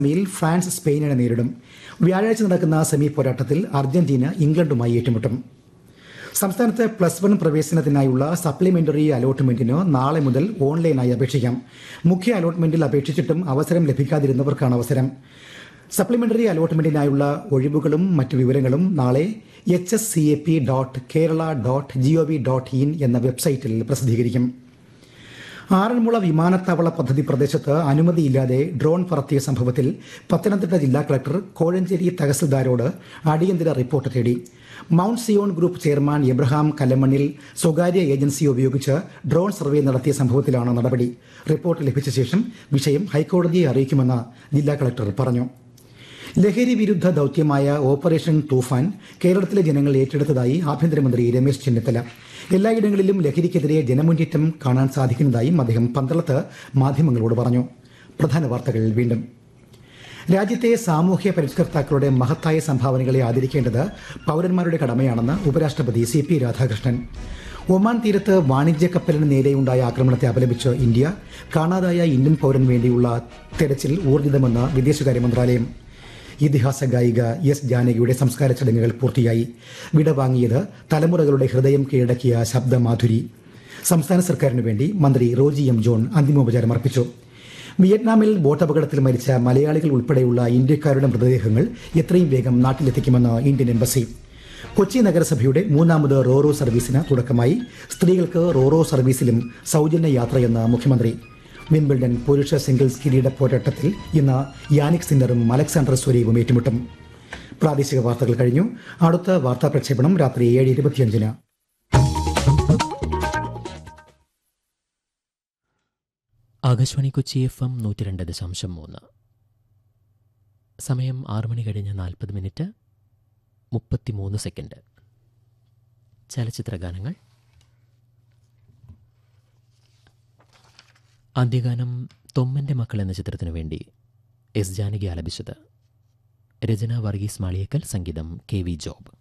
സെമിയിൽ ഫ്രാൻസ് സ്പെയിനിനെ നേരിടും വ്യാഴാഴ്ച നടക്കുന്ന സെമി പോരാട്ടത്തിൽ അർജന്റീന ഇംഗ്ലണ്ടുമായി ഏറ്റുമുട്ടും സംസ്ഥാനത്ത് പ്ലസ് വൺ പ്രവേശനത്തിനായുള്ള സപ്ലിമെന്ററി അലോട്ട്മെന്റിന് നാളെ മുതൽ ഓൺലൈനായി അപേക്ഷിക്കാം മുഖ്യ അലോട്ട്മെന്റിൽ അപേക്ഷിച്ചിട്ടും അവസരം ലഭിക്കാതിരുന്നവർക്കാണ് അവസരം സപ്ലിമെന്ററി അലോട്ട്മെന്റിനായുള്ള ഒഴിവുകളും മറ്റു വിവരങ്ങളും നാളെ H S C A P dot Kerala dot G O V dot in എന്ന വെബ്സൈറ്റിൽ പ്രസിദ്ധീകരിക്കും ആറന്മുള വിമാനത്താവള പദ്ധതി പ്രദേശത്ത് അനുമതിയില്ലാതെ ഡ്രോൺ പറത്തിയ സംഭവത്തിൽ പത്തനംതിട്ട ജില്ലാ കളക്ടർ കോഴഞ്ചേരി തഹസിൽദാരോട് അടിയന്തര റിപ്പോർട്ട് തേടി mount Zion group chairman Abraham Kallamannil സ്വകാര്യ ഏജൻസി ഉപയോഗിച്ച് ഡ്രോൺ സർവേ നടത്തിയ സംഭവത്തിലാണ് നടപടി റിപ്പോർട്ട് ലഭിച്ച ശേഷം വിഷയം ഹൈക്കോടതിയെ അറിയിക്കുമെന്ന് ജില്ലാ കളക്ടർ പറഞ്ഞു ലഹരി വിരുദ്ധ ദൌത്യമായ ഓപ്പറേഷൻ തൂഫാൻ കേരളത്തിലെ ജനങ്ങൾ ഏറ്റെടുത്തതായി ആഭ്യന്തരമന്ത്രി രമേശ് ചെന്നിത്തല എല്ലായിടങ്ങളിലും ലഹരിക്കെതിരെ ജനമുന്നേറ്റം കാണാൻ സാധിക്കുന്നതായും അദ്ദേഹം പന്തളത്ത് മാധ്യമങ്ങളോട് പറഞ്ഞു പ്രധാന വാർത്തകൾ വീണ്ടും രാജ്യത്തെ സാമൂഹ്യ പരിഷ്കർത്താക്കളുടെ മഹത്തായ സംഭാവനകളെ ആദരിക്കേണ്ടത് പൌരന്മാരുടെ കടമയാണെന്ന് ഉപരാഷ്ട്രപതി സി പി രാധാകൃഷ്ണൻ ഒമാൻ തീരത്ത് വാണിജ്യ കപ്പലിന് നേരെയുണ്ടായ ആക്രമണത്തെ അപലപിച്ച് ഇന്ത്യ കാണാതായ ഇന്ത്യൻ പൌരന് വേണ്ടിയുള്ള തെരച്ചിൽ ഊർജിതമെന്ന് വിദേശകാര്യ മന്ത്രാലയം ഇതിഹാസ ഗായിക എസ് ജാനകിയുടെ സംസ്കാര ചടങ്ങുകൾ പൂർത്തിയായി വിടവാങ്ങിയത് തലമുറകളുടെ ഹൃദയം കീഴടക്കിയ ശബ്ദമാധുരി സംസ്ഥാന സർക്കാരിനു വേണ്ടി മന്ത്രി റോജി എം ജോൺ അന്തിമോപചാരം അർപ്പിച്ചു വിയറ്റ്നാമിൽ ബോട്ടപകടത്തിൽ മരിച്ച മലയാളികൾ ഉൾപ്പെടെയുള്ള ഇന്ത്യക്കാരുടെ മൃതദേഹങ്ങൾ എത്രയും വേഗം നാട്ടിലെത്തിക്കുമെന്ന് ഇന്ത്യൻ എംബസി കൊച്ചി നഗരസഭയുടെ മൂന്നാമത് റോറോ സർവീസിന് തുടക്കമായി സ്ത്രീകൾക്ക് റോറോ സർവീസിലും സൗജന്യ യാത്രയെന്ന് മുഖ്യമന്ത്രി വിംബിൾഡൺ പുരുഷ സിംഗിൾസ് കിരീട പോരാട്ടത്തിൽ ഇന്ന് യാനിക് സിന്നറും അലക്സാണ്ടർ സ്വരീവും ഏറ്റുമുട്ടും പ്രാദേശിക വാർത്തകൾ കഴിഞ്ഞു അടുത്ത വാർത്താ പ്രക്ഷേപണം രാത്രി ഏഴ് ഇരുപത്തിയഞ്ചിന് ആകാശവാണി കൊച്ചി എഫ് എം നൂറ്റി രണ്ട് ദശാംശം മൂന്ന് സമയം ആറ് മണി കഴിഞ്ഞ് നാൽപ്പത് മിനിറ്റ് മുപ്പത്തിമൂന്ന് സെക്കൻഡ് ചലച്ചിത്ര ഗാനങ്ങൾ ആദ്യഗാനം തൊമ്മൻ്റെ മക്കൾ എന്ന ചിത്രത്തിനു വേണ്ടി എസ് ജാനകി ആലപിച്ചത് രചന വർഗീസ് മാളിയേക്കൽ സംഗീതം കെ വി ജോബ്